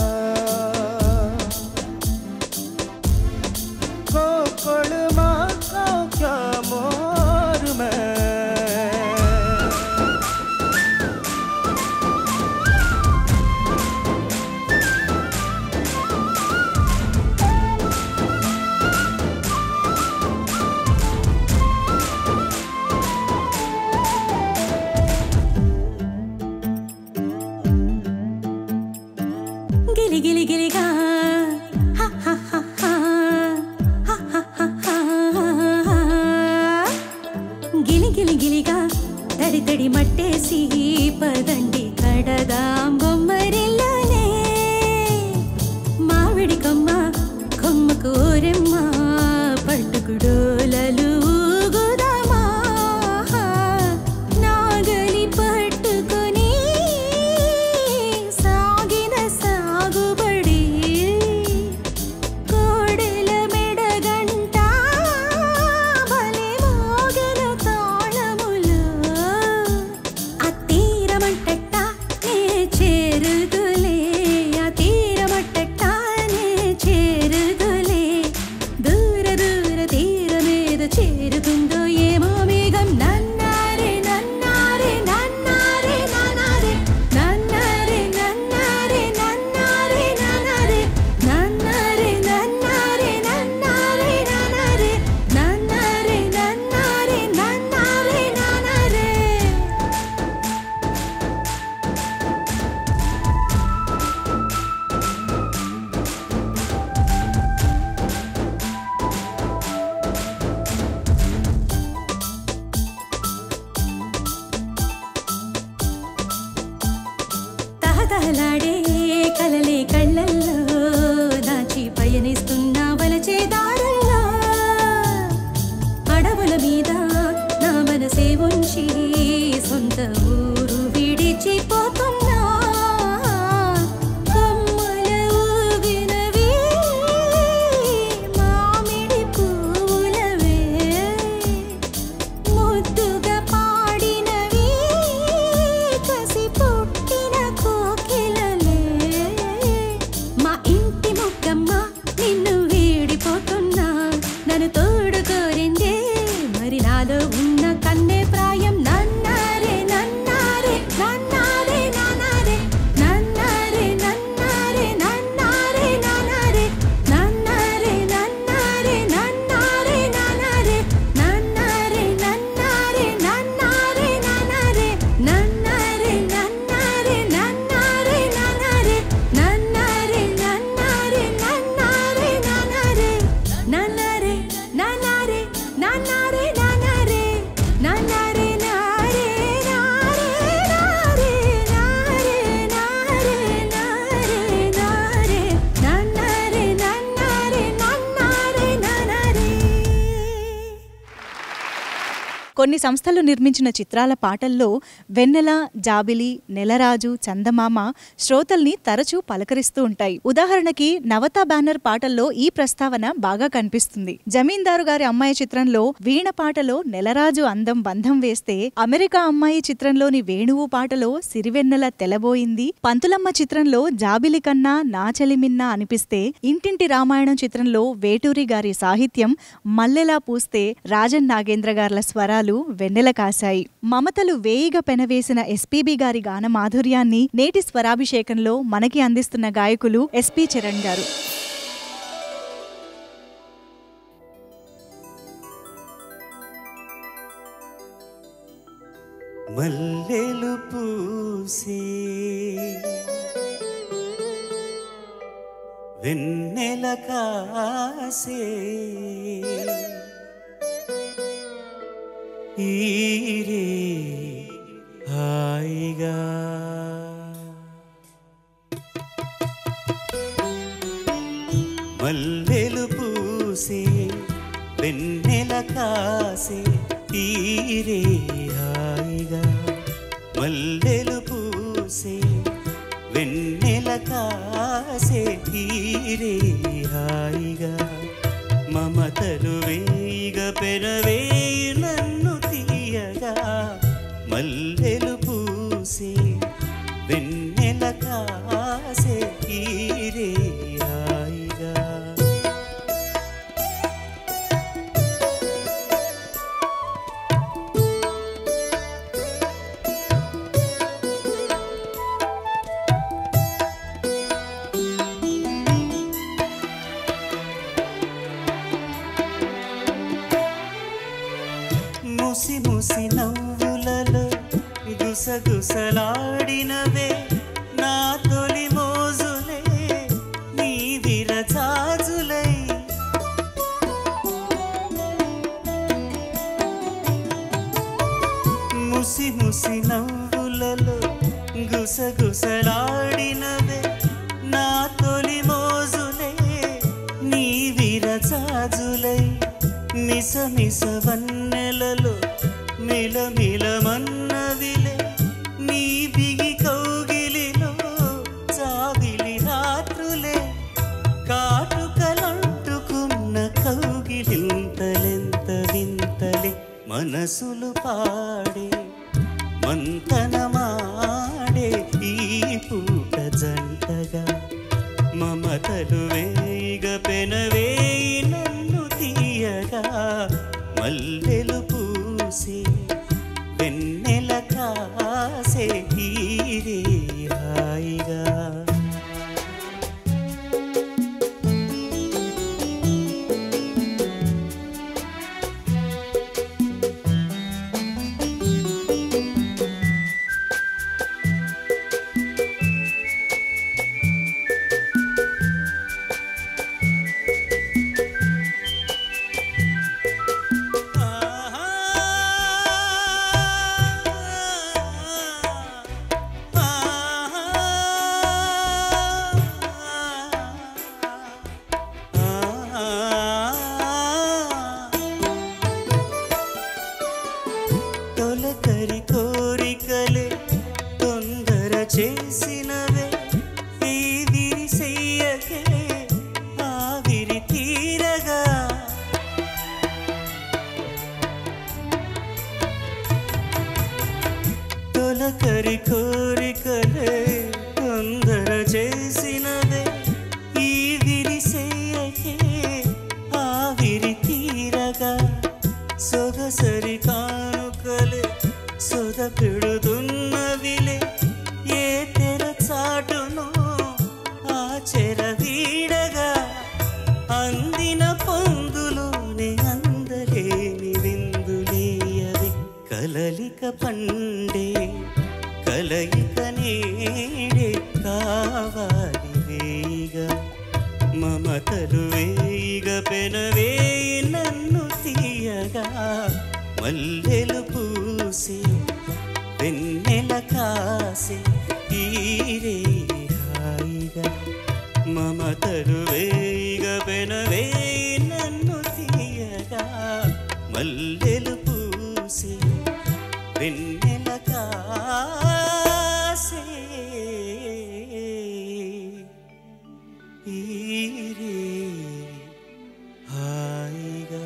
कोकड़ माता क्या मोर में గిలి గిలి గిలిగా హ హ హ హ. హ హ హ హ. గిలి గిలి గిలిగా తడి తడి మట్టేసి పదండి కడదాం బొమ్మరిల్లోనే మామిడి కొమ్మ కొమ్మకు ఓరెమ్మ పట్టుకుడోలలు ఊగుదామా నాగలి పట్టుకొని సాగిన సాగుబడి కోడెల మెడగంట భలే మోగెల తాళములు ఆ తీరమంటట నే చేరుదులే ఆ తీరమంటట నే చేరుదులే దూర దూర తీరమేద చేరుతుందో ఏమో మేఘం నన్నారే నన్నారే నన్నారే నన్నారే నన్నారే నన్నారే నన్నారే నన్నారే నన్నారే నన్నారే నన్నారే నన్నారే నన్నారే నన్నారే నన్నారే నన్నారే తహతహలాడే కలలే కళ్ళల్లో దాచి పయనిస్తున్న వలచే దారుల్లో అడవుల మీద నా మనసే ఉంచి సొంత ఊరు విడిచిపోతున్నా కొమ్మల ఊగినవి మామిడి పూలవే ముద్దుగా పాడినవి కసి కొన్ని సంస్థలు నిర్మించిన చిత్రాల పాటల్లో వెన్నెల జాబిలి నెలరాజు చందమామ శ్రోతల్ని తరచూ పలకరిస్తూ ఉంటాయి ఉదాహరణకి నవత బ్యానర్ పాటల్లో ఈ ప్రస్తావన బాగా కనిపిస్తుంది జమీందారు గారి అమ్మాయి చిత్రంలో వీణ పాటలో నెలరాజు అందం బంధం వేస్తే అమెరికా అమ్మాయి చిత్రంలోని వేణువు పాటలో సిరివెన్నెల తెలబోయింది పంతులమ్మ చిత్రంలో జాబిలి కన్నా నాచలిమిన్నా అనిపిస్తే ఇంటింటి రామాయణం చిత్రంలో వేటూరి గారి సాహిత్యం మల్లెలా పూస్తే రాజన్ నాగేంద్ర గార్ల స్వరాలు వెన్నెల కాశాయి మమతలు వేయిగా పెనవేసిన ఎస్పీబీ గారి గాన మాధుర్యాన్ని నేటి స్వరాభిషేకంలో మనకి అందిస్తున్న గాయకులు ఎస్పీ చరణ్ గారు మల్లెలు పూసే వెన్నెల కాసే ఈరే హాయిగా మల్లెలు పూసే వెన్నెల కాసే తీరే హాయిగా మల్లెలు పూసే వెన్నెల కాసే తీరే హాయిగా మమతలు వేయిగా పెనవేయి నన్ను తీయగా మల్లెలు పూసే వెన్నెల కాసే తీరే హాయిగా ముసి ముసి నవ్వులలో గుసగుసలాడినవే నా తొలి మోజులే నీ విరచాజులై ముసి ముసి నవ్వులలో గుసగుసలాడినవే నా తొలి మోజులే నీ విరచాజులై మిస మిస వన్నెలలో మిలమిలమన్నవిలే నీ బిగి కౌగిలిలో చావిలి రాత్రులే కాటుకలంటుకున్న కౌగిలింతలెంత వింతలే మనసులు పాడే మంతనమాడే ఈ పూట జంటగా మమతలు వేగ పెనవేయి నన్ను తీయగా మల్లెలు పూసి వెన్నెల కాసే తీరే హాయిగా తొలకరి కోరికలే తొందర చేసినవే ఈ విరిసెయ్యకే ఆవిరి తీరగా తొలకరి కోరికలే తొందర చేసినవే ఈ విరిసెయ్యకే ఆవిరి తీరగా సొగసరి కానుకలే సొద పెడుతున్నవిలే ఏ తెర చాటును ఆ చెర వీడగా అందిన పొందులోనే అందలేని విందులేయవి కలలిక పండే కలయిక నేడే కావాలి వేయిగా మమతలు వేయిగా పెనవేయి నన్ను తీయగా మల్లెలు పూసి వెన్నెల కాసి ఈరే హాయిగా మమతలు వేయిగా పెనవేయి నన్ను తీయగా మల్లెలు పూసి వెన్నెల కాసే ఈరే హాయిగా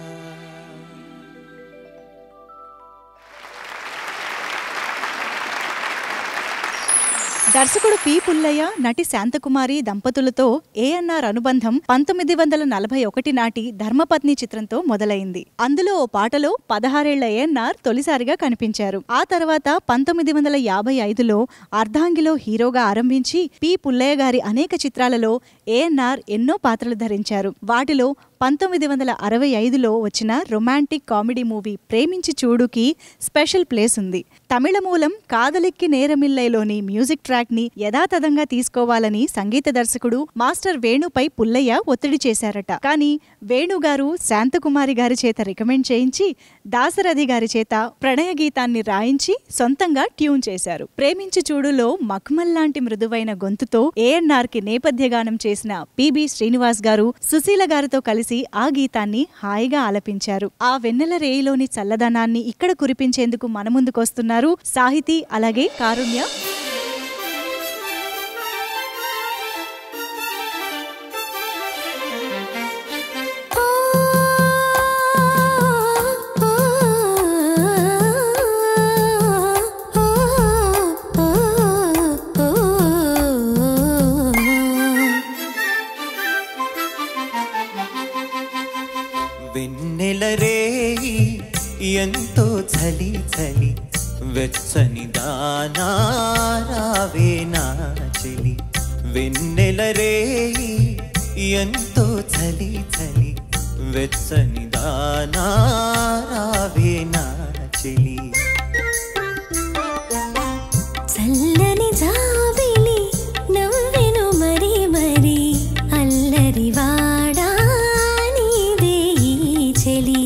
దర్శకుడు పి పుల్లయ్య నటి శాంతకుమారి దంపతులతో ఏఎన్ఆర్ అనుబంధం పంతొమ్మిది వందల నలభై ఒకటి నాటి ధర్మపత్ని చిత్రంతో మొదలైంది అందులో ఓ పాటలో పదహారేళ్ల ఏఎన్ఆర్ తొలిసారిగా కనిపించారు ఆ తర్వాత పంతొమ్మిది వందల యాభై ఐదులో అర్ధాంగిలో హీరోగా ఆరంభించి పి పుల్లయ్య గారి అనేక చిత్రాలలో ఏఎన్ఆర్ ఎన్నో పాత్రలు ధరించారు వాటిలో పంతొమ్మిది వందల అరవై ఐదులో వచ్చిన రొమాంటిక్ కామెడీ మూవీ ప్రేమించి చూడుకి స్పెషల్ ప్లేస్ ఉంది తమిళ మూలం కాదలిక్కి నేరమిల్లైలోని మ్యూజిక్ ట్రాక్ ని యథాతథంగా తీసుకోవాలని సంగీత దర్శకుడు మాస్టర్ వేణుపై పుల్లయ్య ఒత్తిడి చేశారట కానీ వేణు గారు శాంతకుమారి గారి చేత రికమెండ్ చేయించి దాసరథి గారి చేత ప్రణయ గీతాన్ని రాయించి సొంతంగా ట్యూన్ చేశారు ప్రేమించి చూడులో మక్మల్ లాంటి మృదువైన గొంతుతో ఏఎన్ఆర్ కి నేపథ్య గానం చేసిన పిబి శ్రీనివాస్ గారు సుశీల గారితో కలిసి ఆ గీతాన్ని హాయిగా ఆలపించారు ఆ వెన్నెల రేయిలోని చల్లదనాన్ని ఇక్కడ కురిపించేందుకు మన ముందుకొస్తున్నారు సాహితీ అలాగే కారుణ్య వెన్నెల రేయి ఎంతో చలి చలి వెచ్చని దానారావే నా చెలి వెన్నెల రేయి ఎంతో చలి చలి వెచ్చని దానారావే నా చెలి చల్లని జాబిలి నవ్వెను మరి మరి అల్లరి వాడా నీదే ఈ చెలి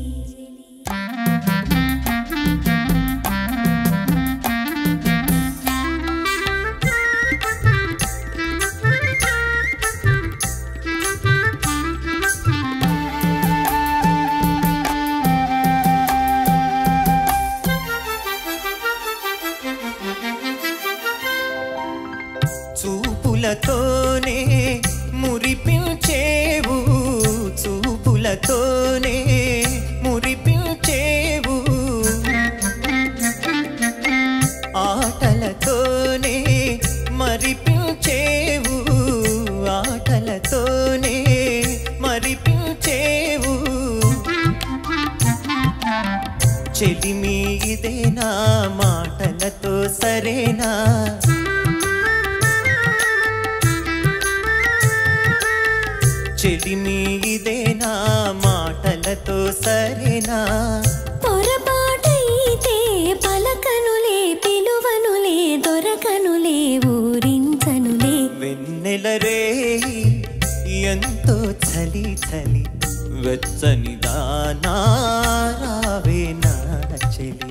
చూపులతోనే మురిపించేవు చూపులతోనే మురిపించేవు ఆటలతోనే మరిపించేవు ఆటలతోనే మరిపించేవు చెలిమి ఇదేనా మాటలతో సరేనా చెలిమి ఇదేనా మాటలతో సరేనా పొరపాటైతే పలకనులే పిలువనులే దొరకనులే ఊరించనులే వెన్నెల రేయి ఎంతో చలి చలి వెచ్చని దానారావే నా చెలి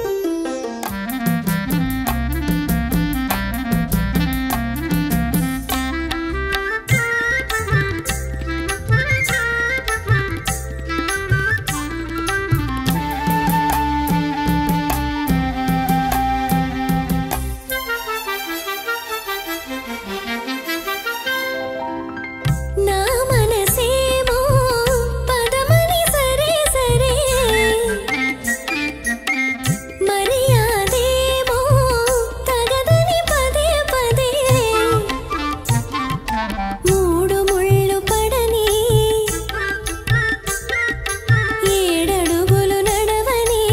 నా మనసేమో పదమని సరే సరే మర్యాదేమో తగదని పదే పదే మూడు ముళ్ళు పడని ఏడడుగులు నడవని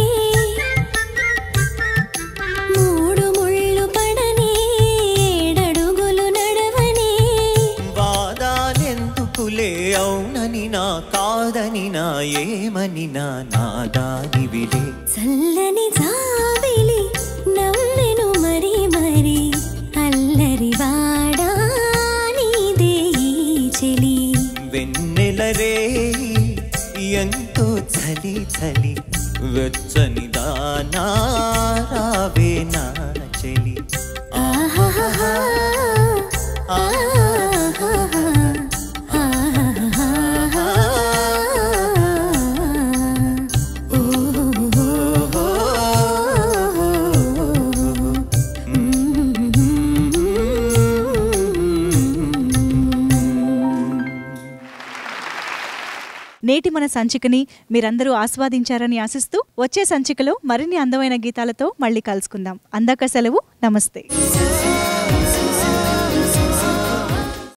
మూడు ముళ్ళు పడని ఏడడుగులు నడవని వాదాలెందుకులే అవునని నా కాదని నా ఏమని నా నాదాని విడే చల్లని జాబిలి నవ్వెను మరి మరి అల్లరి వాడా నీదే ఈ చెలి వెన్నెల రేయి ఎంతో చలి చలి వెచ్చని దానారావే నా చెలి ఆహాహా, ఆహాహా, ఆహాహా. ఓ, ఓ, ఓ, ఓ. నేటి మన సంచికని మీరందరూ ఆస్వాదించారని ఆశిస్తూ వచ్చే సంచికలో మరిన్ని అందమైన గీతాలతో మళ్ళీ కలుసుకుందాం అందాక సెలవు నమస్తే